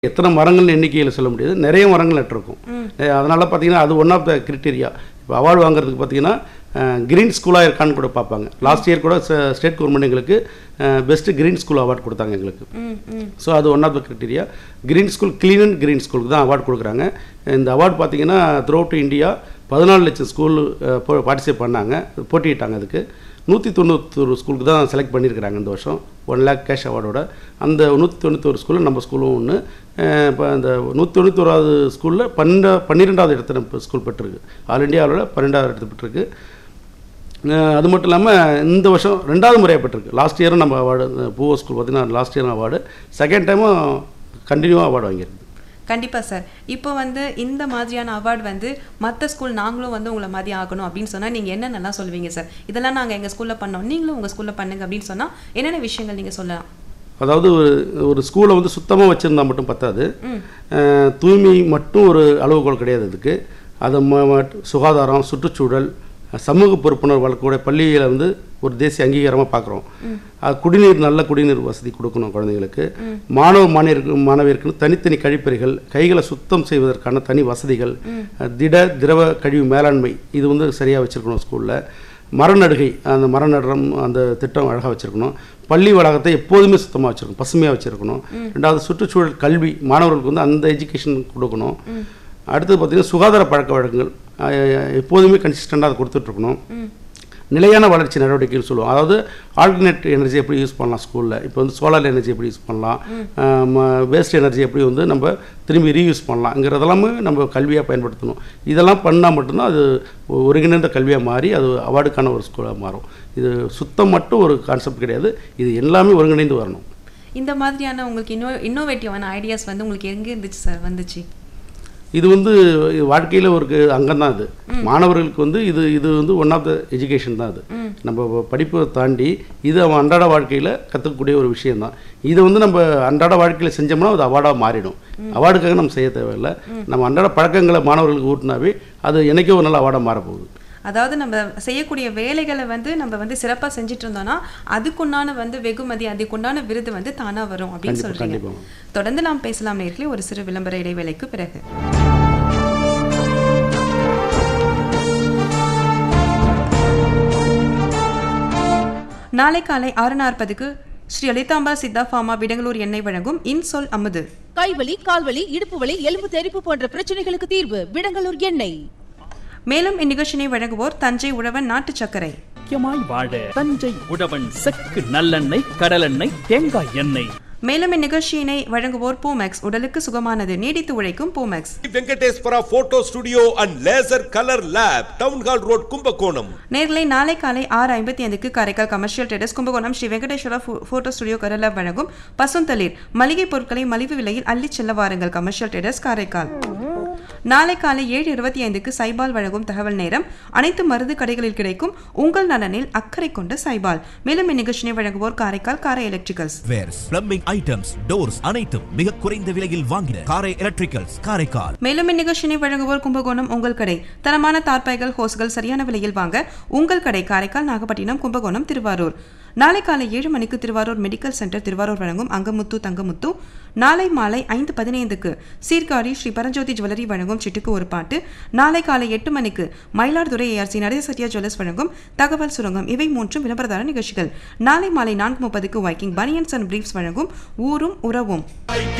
எத்தனை மரங்கள் எண்ணிக்கையில் சொல்ல முடியாது நிறைய மரங்கள் நட்டிருக்கும் அஹ் அதனால பார்த்தீங்கன்னா அது ஒன் ஆஃப் த கிரிட்டீரியா இப்போ அவார்டு வாங்குறதுக்கு பார்த்தீங்கன்னா கிரீன் ஸ்கூலாக இருக்கான்னு கூட பார்ப்பாங்க லாஸ்ட் இயர் கூட ஸ்டேட் கவர்மெண்ட் எங்களுக்கு பெஸ்ட்டு கிரீன் ஸ்கூல் அவார்டு கொடுத்தாங்க எங்களுக்கு ம் ம் ஸோ அது one of the criteria green school clean and green ஸ்கூலுக்கு தான் அவார்டு கொடுக்குறாங்க இந்த அவார்டு பார்த்தீங்கன்னா த்ரூ அவுட் இந்தியா பதினாலு லட்சம் ஸ்கூல் பார்ட்டிசிபேட் பண்ணாங்க போட்டியிட்டாங்க அதுக்கு நூற்றி தொண்ணூத்தொரு ஸ்கூலுக்கு தான் செலக்ட் பண்ணியிருக்கிறாங்க இந்த வருஷம் ஒன் லேக் கேஷ் அவார்டோட அந்த நூற்றி தொண்ணூத்தொரு ஸ்கூலில் நம்ம ஸ்கூலும் ஒன்று இப்போ அந்த நூற்றி தொண்ணூத்தோராவது ஸ்கூலில் பன்னெண்டா பன்னிரெண்டாவது இடத்துல நம்ம ஸ்கூல் பெற்றிருக்கு ஆல் இந்தியாவில் பன்னெண்டாவது இடத்து பெற்றிருக்கு அஹ் அது மட்டும் இல்லாமல் இந்த வருஷம் ரெண்டாவது முறையாக பெற்றிருக்கு லாஸ்ட் இயரும் நம்ம அவார்டு பூவோ ஸ்கூல் பார்த்தீங்கன்னா லாஸ்ட் இயரும் அவார்டு செகண்ட் டைமும் கண்டினியூவாக அவார்டு வாங்கியிருக்கு கண்டிப்பா சார் இப்போ வந்து இந்த மாதிரியான அவார்டு வந்து மற்ற ஸ்கூல் நாங்களும் வந்து உங்களை மாதிரி ஆகணும் அப்படின்னு சொன்னா நீங்க என்னென்னலாம் சொல்லுவீங்க சார் இதெல்லாம் நாங்க எங்க ஸ்கூல்ல பண்ணோம் நீங்களும் உங்க ஸ்கூல்ல பண்ணுங்க அப்படின்னு சொன்னா என்னென்ன விஷயங்கள் நீங்க சொல்லலாம் அதாவது ஒரு ஒரு ஸ்கூலை வந்து சுத்தமாக வச்சுருந்தா மட்டும் பத்தாது அஹ் தூய்மை மட்டும் ஒரு அளவுகோல் கிடையாது இதுக்கு அது ம- மட்- சுகாதாரம் சுற்றுச்சூழல் சமூக பொறுப்புணர்வு வளர்க்கக்கூடிய பள்ளியில் வந்து ஒரு தேசிய அங்கீகாரமாக பார்க்குறோம் அது குடிநீர் நல்ல குடிநீர் வசதி கொடுக்கணும் குழந்தைங்களுக்கு மாணவ மாணவருக்கு மாணவியருக்கு தனித்தனி கழிப்பறைகள் கைகளை சுத்தம் செய்வதற்கான தனி வசதிகள் திட திரவ கழிவு மேலாண்மை இது வந்து சரியாக வச்சுருக்கணும் ஸ்கூலில் மரநடுகை அந்த மரம் நடுறம் அந்த திட்டம் அழகாக வச்சுருக்கணும் பள்ளி வளாகத்தை எப்போதுமே சுத்தமாக வச்சுருக்கணும் பசுமையாக வச்சுருக்கணும் ரெண்டாவது சுற்றுச்சூழல் கல்வி மாணவர்களுக்கு வந்து அந்த எஜுகேஷன் கொடுக்கணும் அடுத்தது பார்த்திங்கன்னா சுகாதார பழக்க வழக்கங்கள் அஹ், எப்போதுமே கன்சிஸ்டண்டாக அதை கொடுத்துட்ருக்கணும் நிலையான வளர்ச்சி நடவடிக்கைகள் சொல்லுவோம் அதாவது ஆல்டர்னேட் எனர்ஜி எப்படி யூஸ் பண்ணலாம் ஸ்கூலில் இப்போ வந்து சோலார் எனர்ஜி எப்படி யூஸ் பண்ணலாம் வேஸ்ட் எனர்ஜி எப்படி வந்து நம்ம திரும்பி ரீயூஸ் பண்ணலாங்கிறதெல்லாமே நம்ம கல்வியாக பயன்படுத்தணும் இதெல்லாம் பண்ணால் மட்டும்தான் அது ஒ- ஒருங்கிணைந்த கல்வியாக மாறி அது அவார்டுக்கான ஒரு ஸ்கூலாக மாறும் இது சுத்தம் மட்டும் ஒரு கான்செப்ட் கிடையாது இது எல்லாமே ஒருங்கிணைந்து வரணும் இந்த மாதிரியான உங்களுக்கு இன்னோ இன்னோவேட்டிவான ஐடியாஸ் வந்து உங்களுக்கு எங்க இருந்துச்சு சார் வந்துச்சு இது வந்து வாழ்க்கையில் ஒரு அங்கம் தான் இது மாணவர்களுக்கு வந்து இது இது வந்து ஒன் ஆஃப் த எஜுகேஷன் தான் அது நம்ம ப- படிப்பை தாண்டி இது அவன் அன்றாட வாழ்க்கையில் கற்றுக்கக்கூடிய ஒரு விஷயம்தான் இதை வந்து நம்ம அன்றாட வாழ்க்கையில் செஞ்சோம்னா அது அவார்டாக மாறிடும் அவார்டுக்காக நம்ம செய்ய தேவையில்லை நம்ம அன்றாட பழக்கங்களை மாணவர்களுக்கு ஊட்டினாவே அது எனக்கே ஒரு நல்ல அவார்டாக மாறப்போகுது அதாவது நம்ம செய்யக்கூடிய வேலைகளை வந்து நம்ம வந்து சிறப்பா செஞ்சுட்டு இருந்தோம்னா அதுக்குண்டான வந்து வெகுமதி அதுக்குண்டான விருது வந்து தானா வரும் அப்படின்னு கண்டிப்பா, சொல்றீங்க கண்டிப்பா. தொடர்ந்து நாம் பேசலாம் நேர்களே ஒரு சிறு விளம்பர இடைவேளைக்கு பிறகு நாளை காலை ஆறு நாற்பதுக்கு ஸ்ரீ லலிதாம்பா சித்தா ஃபார்மா விடங்களூர் எண்ணெய் வழங்கும் இன்சொல் அமுது கைவலி கால்வலி இடுப்பு வலி எலும்பு தெறிப்பு போன்ற பிரச்சனைகளுக்கு தீர்வு விடங்கலூர் எண்ணெய் மேலும் இந்நிகழ்ச்சியினை வழங்குவோர் தஞ்சை உழவன் நாட்டு சர்க்கரை முக்கியமாய் வாழ தஞ்சை உழவன் செக்கு நல்லெண்ணெய் கடலெண்ணெய் தேங்காய் எண்ணெய் மேலும் இந்நிகழ்ச்சியினை வழங்குவோர் பூமெக்ஸ் உடலுக்கு சுகமானது நீடித்து உழைக்கும் Poomex Venkateswara photo studio and laser colour lab town hall road Kumbakonam நேர்களை நாளை காலை ஆறு ஐம்பத்தி ஐந்துக்கு காரைக்கால் கமர்ஷியல் ட்ரேடர்ஸ் கும்பகோணம் ஸ்ரீ வெங்கடேஸ்வரா ஃபோ- போட்டோ ஸ்டுடியோ கரலா வழங்கும் பசுந்தளிர் மளிகை பொருட்களை மலிவு விலையில் அள்ளிச் செல்ல வாருங்கள் கமர்ஷியல் ட்ரேடர்ஸ் காரைக்கால் நாளை காலை ஏழு இருபத்தி ஐந்துக்கு சைபால் வழங்கும் தகவல் நேரம் அனைத்து மருந்து கடைகளில் கிடைக்கும் உங்கள் நலனில் அக்கறை கொண்ட சைபால் மேலும் இந்நிகழ்ச்சியை வழங்குவோர் Karaikal Karai electricals wares plumbing items doors அனைத்தும் மிக குறைந்த விலையில் வாங்கின காரை எலக்ட்ரிக்கல்ஸ் காரைக்கால் மேலும் இந்நிகழ்ச்சியை வழங்குவோர் கும்பகோணம் உங்கள் கடை தரமான தார்பாய்கள் ஹோஸ்கள் சரியான விலையில் வாங்க உங்கள் கடை காரைக்கால் நாகப்பட்டினம் கும்பகோணம் திருவாரூர் நாளை காலை ஏழு மணிக்கு திருவாரூர் மெடிக்கல் சென்டர் திருவாரூர் வழங்கும் அங்கமுத்து தங்கமுத்து நாளை மாலை ஐந்து பதினைந்துக்கு சீர்காழி ஸ்ரீ பரஞ்சோதி ஜுவல்லரி வழங்கும் சிட்டுக்கு ஒரு பாட்டு நாளை காலை எட்டு மணிக்கு மயிலாடுதுறை ஏஆர்சி நடேச சத்யா ஜுவல்லர்ஸ் வழங்கும் தகவல் சுரங்கம் இவை மூன்றும் விளம்பரதார நிகழ்ச்சிகள் நாளை மாலை நான்கு முப்பதுக்கு வைக்கிங் பனியன்ஸ் அண்ட் பிரீஃப்ஸ் வழங்கும் ஊரும் உறவும்